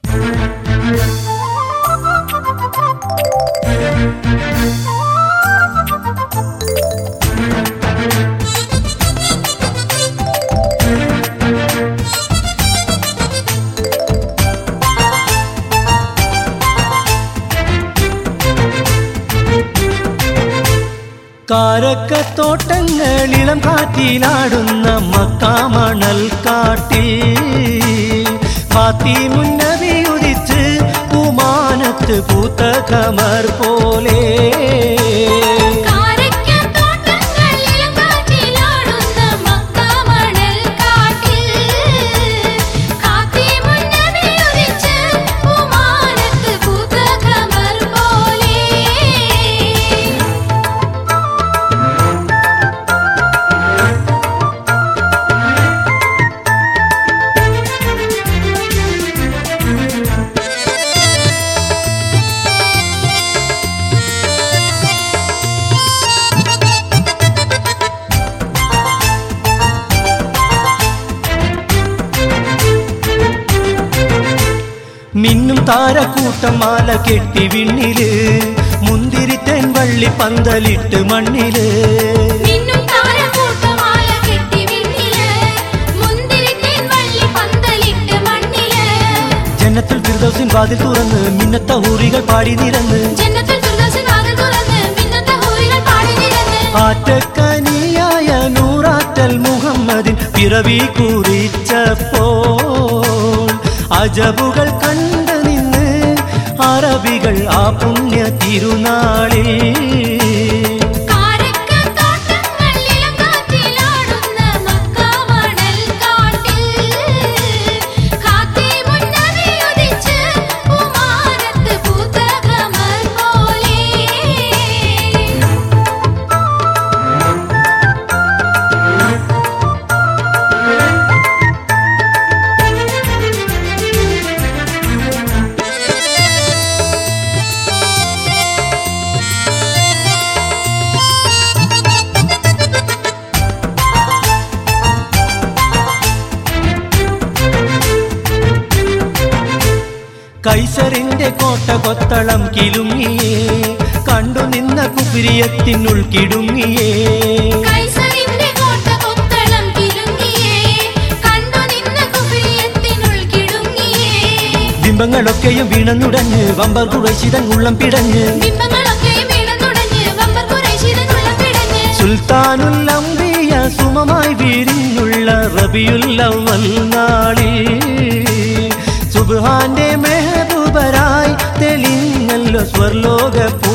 കാരക്കത്തോട്ടങ്ങളിളം കാറ്റിലാടുന്ന മക്കാമണൽ കാട്ടിൽ ഫാത്തി മുന്നവി ഉദിച്ച് കുമാനത്ത് പൂത്ത കമർ പോലെ കാരയ്ക്കത്തോട്ടങ്ങളിലും കാറ്റിലാടുന്ന മക്കാമണൽ കാട്ടിൽ കാത്തി മുന്നമേ ഉദിച്ച് പൂമാനത്ത് പൂത്ത കമർ പോലെ മിന്നും താരക്കൂട്ടം മാല കെട്ടി വിണ്ണില് മുന്തിരിത്തേൻ വള്ളി പന്തലിട്ട് മണ്ണില് മിന്നും താരകൂട്ടമാല കെട്ടി വിണ്ണില് മുന്തിരിത്തേൻ വള്ളി പന്തലിട്ട് മണ്ണില് ജന്നത്തിൽ ഫിർദൗസിൻ വാതിൽ തുറന്ന് മിന്നത്ത ഹൂറികൾ പാടി നിരന്ന് ജന്നത്തുൽ ഫിർദൗസിൻ വാതിൽ തുറന്ന് മിന്നത്തെ ഹൂറികൾ പാടി നിരന്ന് ആറ്റക്കനിയായ നൂറാറ്റൽ മുഹമ്മദിൻ പിറവി കുറിച്ചപ്പോൾ അജബുകൾ കണ്ട് നിന്ന് അറബികൾ ആ പുണ്യ തിരുനാളിൽ കാരക്കത്തോട്ടങ്ങളിലും കാറ്റിലാടുന്ന മക്കാമണൽ കാട്ടിൽ കാത്തി മുന്നമേ ഉദിച്ച് പൂമാനത്ത് പൂത്ത കമർ പോലെ കൈസറിന്റെ കോട്ട കൊത്തളം കിലുങ്ങിയേ കണ്ടു നിന്ന കുപിരിയത്തിനുൾ കിടുങ്ങിയേ കൈസരിന്റെ കോട്ട കൊത്തളം കിലുങ്ങിയേ കണ്ടു നിന്ന കുപിയത്തിനുൾ കിടുങ്ങിയേ ബിംബങ്ങളൊക്കെയും വീണന്നുടഞ്ഞ് വമ്പർ കുറശിതൻ ഉള്ളം പിടഞ്ഞ് ബിംബങ്ങളൊക്കെ വീണുടഞ്ഞ് വമ്പർ കുറേശിതനുള്ള പിടഞ്ഞ് സുൽത്താനുൽ അംബിയ സുമമായി വിരിഞ്ഞുള്ള റബിയുല്ലവൽ നാളിൽ സുബ്ഹാന്റെ മെഹബൂബരായി തെളിഞ്ഞല്ലോ സ്വർലോക